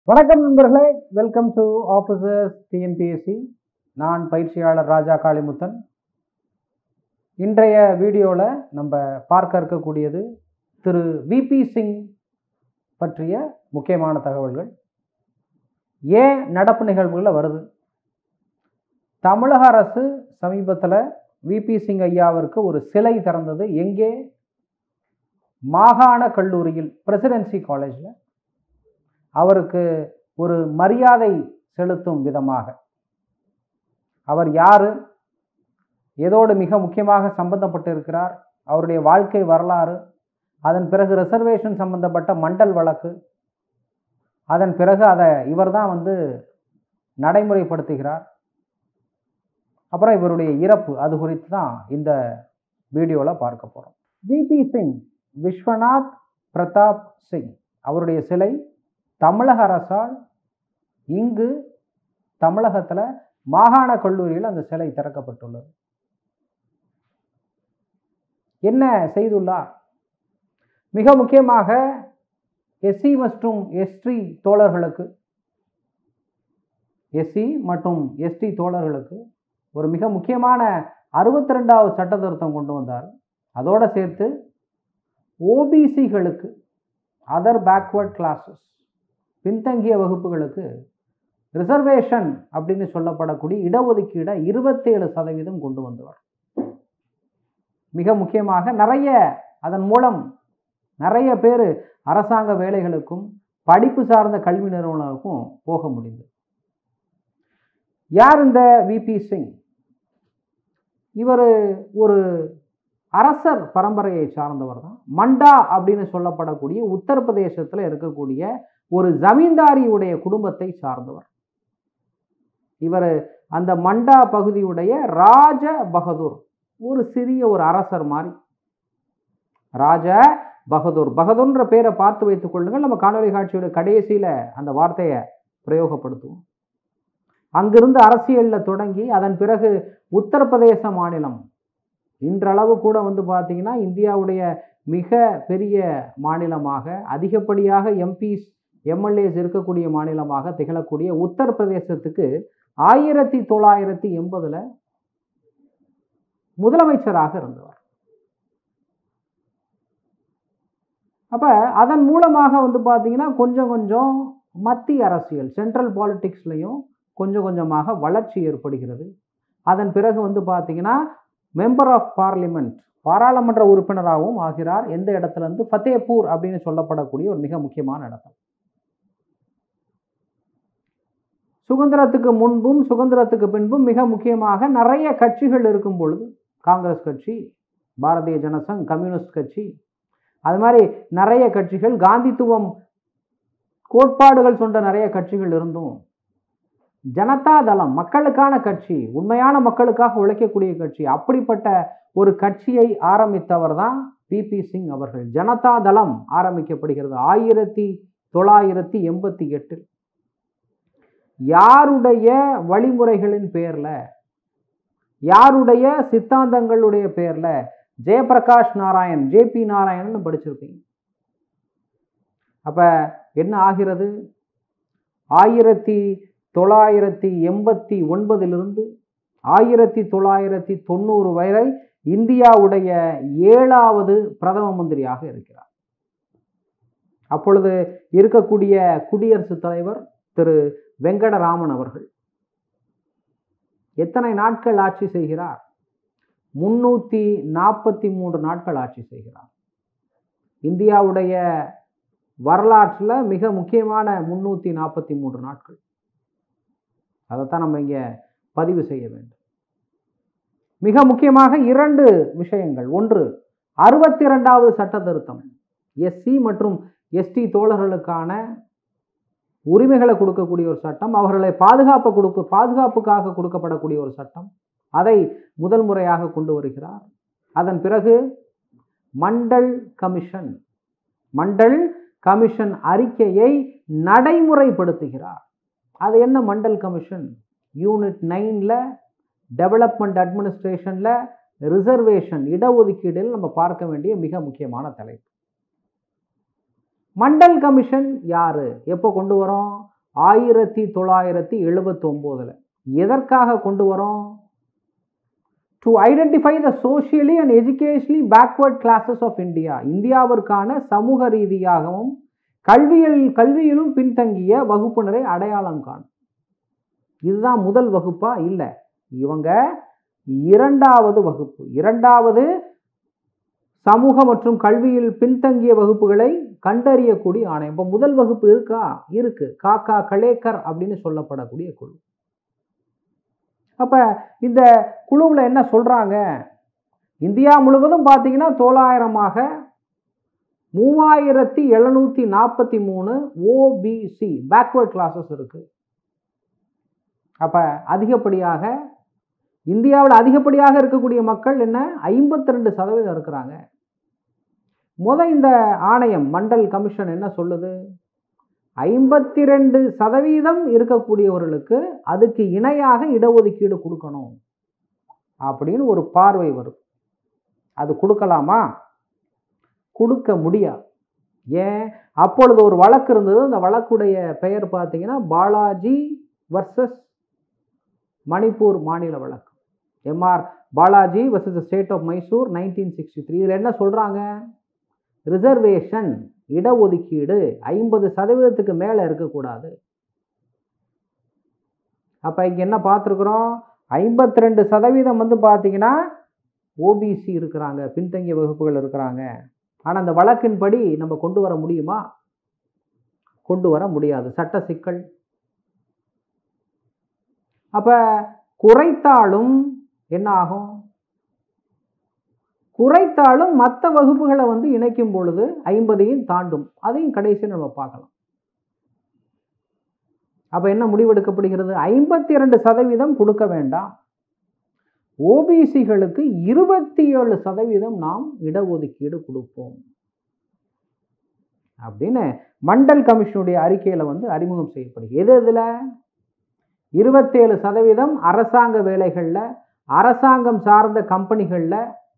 வணக்கம் நண்பர்களே welcome to officers TNPSC நான் பயிற்சியாளர் ராஜா காளிமுத்தன் இன்றைய வீடியோவில் நம்ம பார்க்க இருக்கக்கூடியது திரு விபி சிங் பற்றிய முக்கியமான தகவல்கள் ஏன் நடப்பு நிகழ்வுகளில் வருது தமிழக அரசு சமீபத்தில் விபி சிங் ஐயாவிற்கு ஒரு சிலை திறந்தது எங்கே மாகாண கல்லூரியில் பிரசிடென்சி காலேஜில் அவருக்கு ஒரு மரியாதை செலுத்தும் விதமாக அவர் யாரு எதோடு மிக முக்கியமாக சம்பந்தப்பட்டிருக்கிறார் அவருடைய வாழ்க்கை வரலாறு அதன் பிறகு ரிசர்வேஷன் சம்பந்தப்பட்ட மண்டல் வழக்கு அதன் பிறகு அதை இவர் தான் வந்து நடைமுறைப்படுத்துகிறார் அப்புறம் இவருடைய இறப்பு அது குறித்து தான் இந்த வீடியோவில் பார்க்க போகிறோம் விபி சிங் விஸ்வநாத் பிரதாப் சிங் அவருடைய சிலை தமிழக அரசால் இங்கு தமிழகத்தில் மாகாண கல்லூரியில் அந்த சிலை திறக்கப்பட்டுள்ளது என்ன செய்துள்ளார் மிக முக்கியமாக எஸ்சி மற்றும் எஸ்டி தோழர்களுக்கு எஸ்சி மற்றும் எஸ்டி தோழர்களுக்கு ஒரு மிக முக்கியமான அறுபத்தி ரெண்டாவது சட்ட திருத்தம் கொண்டு வந்தார் அதோடு சேர்த்து ஓபிசிகளுக்கு அதர் பேக்வர்ட் கிளாஸஸ் பின்தங்கிய வகுப்புகளுக்கு ரிசர்வேஷன் அப்படின்னு சொல்லப்படக்கூடிய இடஒதுக்கீடை இருபத்தேழு சதவீதம் கொண்டு வந்தவர் மிக முக்கியமாக நிறைய அதன் மூலம் நிறைய பேர் அரசாங்க வேலைகளுக்கும் படிப்பு சார்ந்த கல்வி நிறுவனங்களுக்கும் போக முடிந்தது யார் இந்த விபி சிங் இவர் ஒரு அரசர் பரம்பரையை சார்ந்தவர் தான் மண்டா அப்படின்னு சொல்லப்படக்கூடிய உத்தரப்பிரதேசத்தில் இருக்கக்கூடிய ஒரு ஜமீன்தாரியுடைய குடும்பத்தை சார்ந்தவர் இவர் அந்த மண்டா பகுதியுடைய ராஜ பகதூர் ஒரு சிறிய ஒரு அரசர் மாதிரி ராஜ பகதூர் பகதூர்ன்ற பேரை பார்த்து வைத்துக் கொள்ளுங்கள் நம்ம காணொலி காட்சியோட கடைசியில் அந்த வார்த்தையை பிரயோகப்படுத்துவோம் அங்கிருந்து அரசியலில் தொடங்கி அதன் பிறகு உத்தரப்பிரதேச மாநிலம் இன்றளவு கூட வந்து பார்த்தீங்கன்னா இந்தியாவுடைய மிக பெரிய மாநிலமாக அதிகப்படியாக எம்பிஸ் எம்எல்ஏஸ் இருக்கக்கூடிய மாநிலமாக திகழக்கூடிய உத்தரப்பிரதேசத்துக்கு ஆயிரத்தி தொள்ளாயிரத்தி எண்பதுல முதலமைச்சராக இருந்தவர் அப்ப அதன் மூலமாக வந்து பார்த்தீங்கன்னா கொஞ்சம் கொஞ்சம் மத்திய அரசியல் சென்ட்ரல் பாலிட்டிக்ஸ்லையும் கொஞ்சம் கொஞ்சமாக வளர்ச்சி ஏற்படுகிறது அதன் பிறகு வந்து பார்த்தீங்கன்னா மெம்பர் ஆஃப் பார்லிமெண்ட் பாராளுமன்ற உறுப்பினராகவும் ஆகிறார் எந்த இடத்துல இருந்து ஃபத்தேபூர் அப்படின்னு சொல்லப்படக்கூடிய ஒரு மிக முக்கியமான இடத்துல சுதந்திரத்துக்கு முன்பும் சுதந்திரத்துக்கு பின்பும் மிக முக்கியமாக நிறைய கட்சிகள் இருக்கும் பொழுது காங்கிரஸ் கட்சி பாரதிய ஜனசங் கம்யூனிஸ்ட் கட்சி அது மாதிரி நிறைய கட்சிகள் காந்தித்துவம் கோட்பாடுகள் சொன்ன நிறைய கட்சிகள் இருந்தும் ஜனதா தளம் மக்களுக்கான கட்சி உண்மையான மக்களுக்காக உழைக்கக்கூடிய கட்சி அப்படிப்பட்ட ஒரு கட்சியை ஆரம்பித்தவர் தான் பிபி சிங் அவர்கள் ஜனதா தளம் ஆரம்பிக்கப்படுகிறது ஆயிரத்தி தொள்ளாயிரத்தி எண்பத்தி எட்டில் யாருடைய வழிமுறைகளின் பேரில் யாருடைய சித்தாந்தங்களுடைய பேரில் ஜெயபிரகாஷ் நாராயண் ஜே பி நாராயணன் படிச்சிருப்பீங்க அப்போ என்ன ஆகிறது ஆயிரத்தி தொள்ளாயிரத்தி எண்பத்தி ஒன்பதிலிருந்து ஆயிரத்தி தொள்ளாயிரத்தி தொண்ணூறு வரை இந்தியாவுடைய ஏழாவது பிரதம மந்திரியாக இருக்கிறார் அப்பொழுது இருக்கக்கூடிய குடியரசுத் தலைவர் திரு வெங்கடராமன் அவர்கள் எத்தனை நாட்கள் ஆட்சி செய்கிறார் முன்னூற்றி நாற்பத்தி மூன்று நாட்கள் ஆட்சி செய்கிறார் இந்தியாவுடைய வரலாற்றில் மிக முக்கியமான முன்னூற்றி நாற்பத்தி மூன்று நாட்கள் அதைத்தான் நம்ம இங்கே பதிவு செய்ய வேண்டும் மிக முக்கியமாக இரண்டு விஷயங்கள் ஒன்று அறுபத்தி இரண்டாவது சட்ட திருத்தம் எஸ்சி மற்றும் எஸ்டி தோழர்களுக்கான உரிமைகளை கொடுக்கக்கூடிய ஒரு சட்டம் அவர்களை பாதுகாப்பு கொடுக்க பாதுகாப்புக்காக கொடுக்கப்படக்கூடிய ஒரு சட்டம் அதை முதல் முறையாக கொண்டு வருகிறார் அதன் பிறகு மண்டல் கமிஷன் மண்டல் கமிஷன் அறிக்கையை நடைமுறைப்படுத்துகிறார் அது என்ன மண்டல் கமிஷன் யூனிட் நைனில் டெவலப்மெண்ட் அட்மினிஸ்ட்ரேஷனில் ரிசர்வேஷன் இடஒதுக்கீடில் நம்ம பார்க்க வேண்டிய மிக முக்கியமான தலைப்பு மண்டல் கமிஷன் யாரு எப்போ கொண்டு வரோம் ஆயிரத்தி தொள்ளாயிரத்தி எழுபத்தி ஒம்போதில் எதற்காக கொண்டு வரோம் to identify the socially and educationally backward classes of India இந்தியாவிற்கான சமூக ரீதியாகவும் கல்வியல் கல்வியிலும் பின்தங்கிய வகுப்பினரை அடையாளம் காணும் இதுதான் முதல் வகுப்பா இல்லை இவங்க இரண்டாவது வகுப்பு இரண்டாவது சமூக மற்றும் கல்வியில் பின்தங்கிய வகுப்புகளை கண்டறியக்கூடிய ஆணையம் இப்போ முதல் வகுப்பு இருக்கா இருக்கு காக்கா கலேக்கர் அப்படின்னு சொல்லப்படக்கூடிய குழு அப்ப இந்த குழுவில் என்ன சொல்றாங்க இந்தியா முழுவதும் பார்த்தீங்கன்னா தோளாயிரமாக மூவாயிரத்தி எழுநூத்தி நாற்பத்தி மூணு ஓபிசி பேக்வர்ட் கிளாஸஸ் இருக்கு அப்ப அதிகப்படியாக இந்தியாவில் அதிகப்படியாக இருக்கக்கூடிய மக்கள் என்ன ஐம்பத்தி ரெண்டு சதவீதம் இருக்கிறாங்க முத இந்த ஆணையம் மண்டல் கமிஷன் என்ன சொல்லுது ஐம்பத்தி ரெண்டு சதவீதம் இருக்கக்கூடியவர்களுக்கு அதுக்கு இணையாக இடஒதுக்கீடு கொடுக்கணும் அப்படின்னு ஒரு பார்வை வரும் அது கொடுக்கலாமா கொடுக்க முடியாது ஏன் அப்பொழுது ஒரு வழக்கு இருந்தது அந்த வழக்குடைய பெயர் பார்த்தீங்கன்னா பாலாஜி வர்சஸ் மணிப்பூர் மாநில வழக்கு MR Balaji versus state of Mysore nineteen sixty three இதில் என்ன சொல்கிறாங்க ரிசர்வேஷன் இடஒதுக்கீடு ஐம்பது சதவீதத்துக்கு மேலே இருக்கக்கூடாது அப்போ இங்கே என்ன பார்த்துருக்குறோம் ஐம்பத்தி ரெண்டு சதவீதம் வந்து பார்த்தீங்கன்னா ஓபிசி இருக்கிறாங்க பின்தங்கிய வகுப்புகள் இருக்கிறாங்க ஆனால் அந்த வழக்கின்படி நம்ம கொண்டு வர முடியுமா கொண்டு வர முடியாது சட்ட சிக்கல் அப்போ குறைத்தாலும் என்ன ஆகும் குறைத்தாலும் மற்ற வகுப்புகளை வந்து இணைக்கும் பொழுது ஐம்பதையும் தாண்டும் அதையும் கடைசியில் நம்ம பார்க்கலாம் அப்போ என்ன முடிவெடுக்கப்படுகிறது ஐம்பத்தி இரண்டு சதவீதம் கொடுக்க வேண்டாம் ஓபிசிகளுக்கு இருபத்தி ஏழு சதவீதம் நாம் இடஒதுக்கீடு கொடுப்போம் அப்படின்னு மண்டல் கமிஷனுடைய அறிக்கையில் வந்து அறிமுகம் செய்யப்படுகிறது எது இதில் இருபத்தேழு சதவீதம் அரசாங்க வேலைகளில் அரசாங்கம் சார்ந்த கம்பெனிகளில்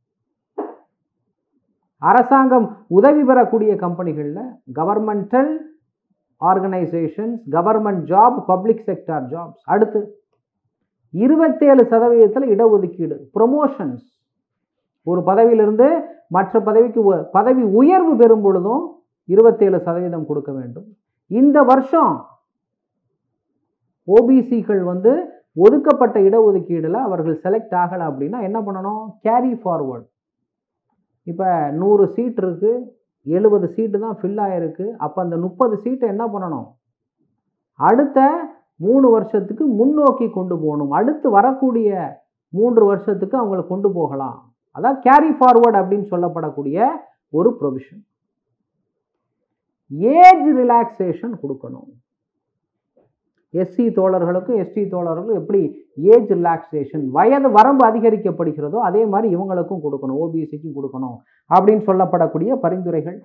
அரசாங்கம் உதவி பெறக்கூடிய கம்பெனிகளில் governmental organisations government job public sector jobs அடுத்து இருபத்தேழு சதவீதத்தில் இடஒதுக்கீடு ப்ரொமோஷன்ஸ் ஒரு பதவியிலிருந்து மற்ற பதவிக்கு உ- பதவி உயர்வு பெறும் பொழுதும் இருபத்தேழு சதவீதம் கொடுக்க வேண்டும் இந்த வருஷம் ஓபிசிகள் வந்து ஒதுக்கப்பட்ட இடஒதுக்கீடில் அவர்கள் செலக்ட் ஆகலை அப்படின்னா என்ன பண்ணணும் கேரி ஃபார்வர்ட் இப்போ நூறு சீட் இருக்குது எழுபது சீட்டு தான் ஃபில் ஆகிருக்கு அப்போ அந்த முப்பது சீட்டை என்ன பண்ணணும் அடுத்த மூணு வருஷத்துக்கு முன்னோக்கி கொண்டு போகணும் அடுத்து வரக்கூடிய மூன்று வருஷத்துக்கு அவங்கள கொண்டு போகலாம் அதான் கேரி ஃபார்வர்ட் அப்படின்னு சொல்லப்படக்கூடிய ஒரு ப்ரொவிஷன் ஏஜ் ரிலாக்ஸேஷன் கொடுக்கணும் எஸ்சி தோழர்களுக்கும் எஸ்டி தோழர்களுக்கும் எப்படி ஏஜ் ரிலாக்ஸேஷன் வயது வரம்பு அதிகரிக்கப்படுகிறதோ அதே மாதிரி இவங்களுக்கும் கொடுக்கணும் ஓபிசிக்கும் கொடுக்கணும் அப்படின்னு சொல்லப்படக்கூடிய பரிந்துரைகள்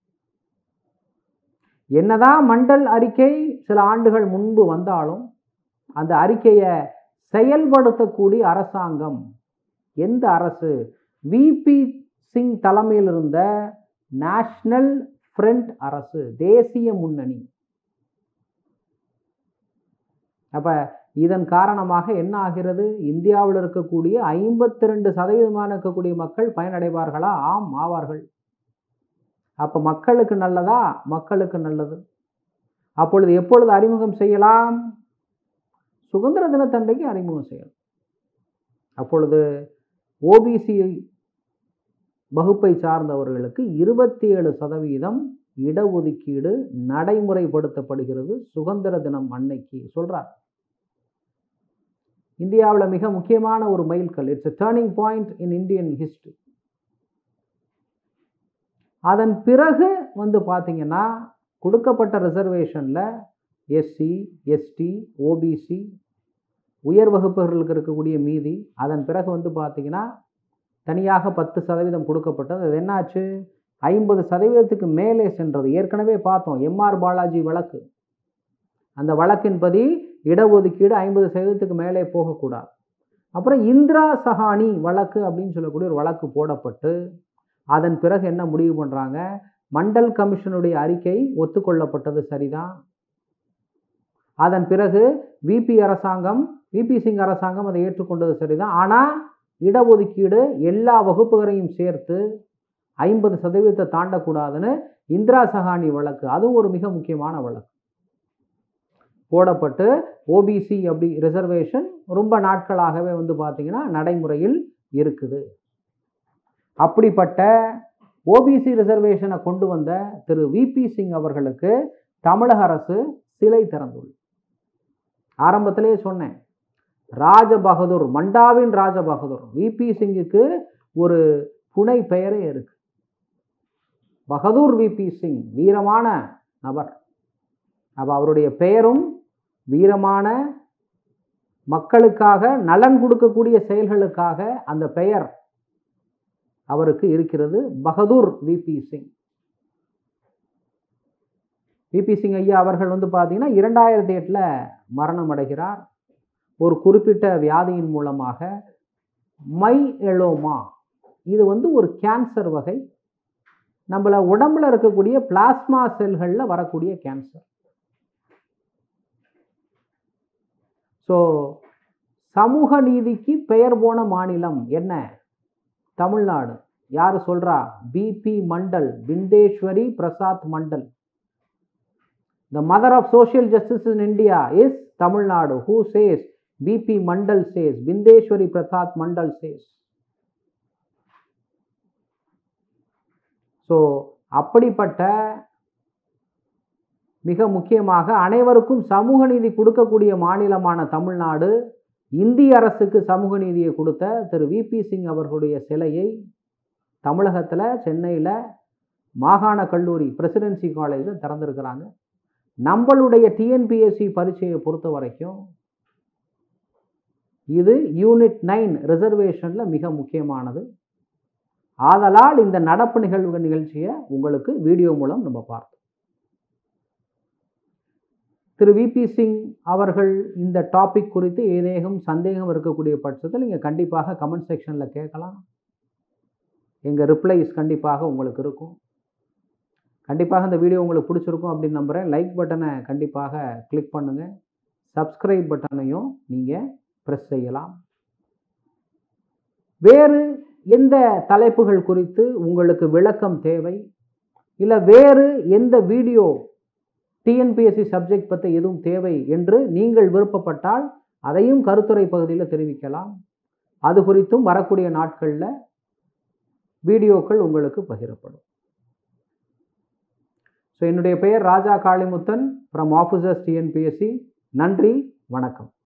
என்னதான் மண்டல் அறிக்கை சில ஆண்டுகள் முன்பு வந்தாலும் அந்த அறிக்கையை செயல்படுத்தக்கூடிய அரசாங்கம் எந்த அரசு விபி சிங் தலைமையில் இருந்த நேஷனல் ஃப்ரண்ட் அரசு தேசிய முன்னணி அப்ப இதன் காரணமாக என்ன ஆகிறது இந்தியாவில் இருக்கக்கூடிய ஐம்பத்தி ரெண்டு சதவீதமான இருக்கக்கூடிய மக்கள் பயனடைவார்களா ஆம் ஆவார்கள் அப்ப மக்களுக்கு நல்லதா மக்களுக்கு நல்லது அப்பொழுது எப்பொழுது அறிமுகம் செய்யலாம் சுதந்திர தினத்தன்றைக்கு அறிமுகம் செய்யலாம் அப்பொழுது ஓபிசி வகுப்பை சார்ந்தவர்களுக்கு இருபத்தி ஏழு சதவீதம் இடஒதுக்கீடு நடைமுறைப்படுத்தப்படுகிறது சுதந்திர தினம் அன்னைக்கு சொல்றார் இந்தியாவில் மிக முக்கியமான ஒரு மைல்கல் it's a turning point in Indian history அதன் பிறகு வந்து பார்த்தீங்கன்னா கொடுக்கப்பட்ட ரிசர்வேஷனில் எஸ்சி எஸ்டி ஓபிசி உயர் வகுப்புகளுக்கு இருக்கக்கூடிய மீதி அதன் பிறகு வந்து பார்த்தீங்கன்னா தனியாக பத்து சதவீதம் கொடுக்கப்பட்டது அது என்னாச்சு ஐம்பது சதவீதத்துக்கு மேலே சென்றது ஏற்கனவே பார்த்தோம் எம்ஆர் பாலாஜி வழக்கு அந்த வழக்கின்படி இடஒதுக்கீடு ஐம்பது சதவீதத்துக்கு மேலே போகக்கூடாது அப்புறம் இந்திரா சஹானி வழக்கு அப்படின்னு சொல்லக்கூடிய ஒரு வழக்கு போடப்பட்டு அதன் பிறகு என்ன முடிவு பண்ணுறாங்க மண்டல் கமிஷனுடைய அறிக்கை ஒத்துக்கொள்ளப்பட்டது சரிதான் அதன் பிறகு விபி அரசாங்கம் விபி சிங் அரசாங்கம் அதை ஏற்றுக்கொண்டது சரிதான் ஆனால் இடஒதுக்கீடு எல்லா வகுப்புகளையும் சேர்த்து ஐம்பது சதவீதத்தை தாண்டக்கூடாதுன்னு இந்திரா சஹானி வழக்கு அதுவும் ஒரு மிக முக்கியமான வழக்கு போடப்பட்டு ஓபிசி அப்படி ரிசர்வேஷன் ரொம்ப நாட்களாகவே வந்து பார்த்தீங்கன்னா நடைமுறையில் இருக்குது அப்படிப்பட்ட ஓபிசி ரிசர்வேஷனை கொண்டு வந்த திரு விபி சிங் அவர்களுக்கு தமிழக அரசு சிலை திறந்துள்ளது ஆரம்பத்திலே சொன்னேன் ராஜபகதூர் மண்டாவின் ராஜபகதூர் விபி சிங்குக்கு ஒரு புனை பெயரே இருக்கு பகதூர் விபி சிங் வீரமான நபர் அப்போ அவருடைய பெயரும் வீரமான மக்களுக்காக நலன் கொடுக்கக்கூடிய செயல்களுக்காக அந்த பெயர் அவருக்கு இருக்கிறது பகதூர் விபி சிங் விபி சிங் ஐயா அவர்கள் வந்து பார்த்தீங்கன்னா இரண்டாயிரத்தி எட்டில் மரணம் அடைகிறார் ஒரு குறிப்பிட்ட வியாதியின் மூலமாக மை எலோமா இது வந்து ஒரு கேன்சர் வகை நம்மள உடம்புல இருக்கக்கூடிய பிளாஸ்மா செல்களில் வரக்கூடிய கேன்சர் ஸோ சமூக நீதிக்கு பெயர் போன மாநிலம் என்ன தமிழ்நாடு யார் சொல்றா BP Mandal Bindeshwari Prasad Mandal the mother of social justice in India is Tamil Nadu who says BP Mandal says Bindeshwari Prasad Mandal says so அப்படிப்பட்ட மிக முக்கியமாக அனைவருக்கும் சமூக நீதி கொடுக்கக்கூடிய மாநிலமான தமிழ்நாடு இந்திய அரசுக்கு சமூக நீதியை கொடுத்த திரு விபி சிங் அவர்களுடைய சிலையை தமிழகத்தில் சென்னையில் மாகாண கல்லூரி பிரசிடென்சி காலேஜில் திறந்திருக்கிறாங்க நம்மளுடைய டிஎன்பிஎஸ்சி பரீட்சையை பொறுத்த வரைக்கும் இது யூனிட் நைன் ரிசர்வேஷனில் மிக முக்கியமானது ஆதலால் இந்த நடப்பு நிகழ்வு நிகழ்ச்சியை உங்களுக்கு வீடியோ மூலம் நம்ம பார்த்தோம் திரு விபி சிங் அவர்கள் இந்த டாபிக் குறித்து ஏதேனும் சந்தேகம் இருக்கக்கூடிய பட்சத்தில் நீங்கள் கண்டிப்பாக கமெண்ட் செக்ஷனில் கேட்கலாம் எங்கள் ரிப்ளைஸ் கண்டிப்பாக உங்களுக்கு இருக்கும் கண்டிப்பாக இந்த வீடியோ உங்களுக்கு பிடிச்சிருக்கும் அப்படின்னு நம்புகிறேன் லைக் பட்டனை கண்டிப்பாக கிளிக் பண்ணுங்கள் சப்ஸ்கிரைப் பட்டனையும் நீங்கள் ப்ரெஸ் செய்யலாம் வேறு எந்த தலைப்புகள் குறித்து உங்களுக்கு விளக்கம் தேவை இல்லை வேறு எந்த வீடியோ டிஎன்பிஎஸ்சி சப்ஜெக்ட் பற்றி எதுவும் தேவை என்று நீங்கள் விருப்பப்பட்டால் அதையும் கருத்துரை பகுதியில் தெரிவிக்கலாம் அது குறித்தும் வரக்கூடிய நாட்களில் வீடியோக்கள் உங்களுக்கு பகிரப்படும் ஸோ என்னுடைய பெயர் Raja Kalimuthan from officers TNPSC நன்றி வணக்கம்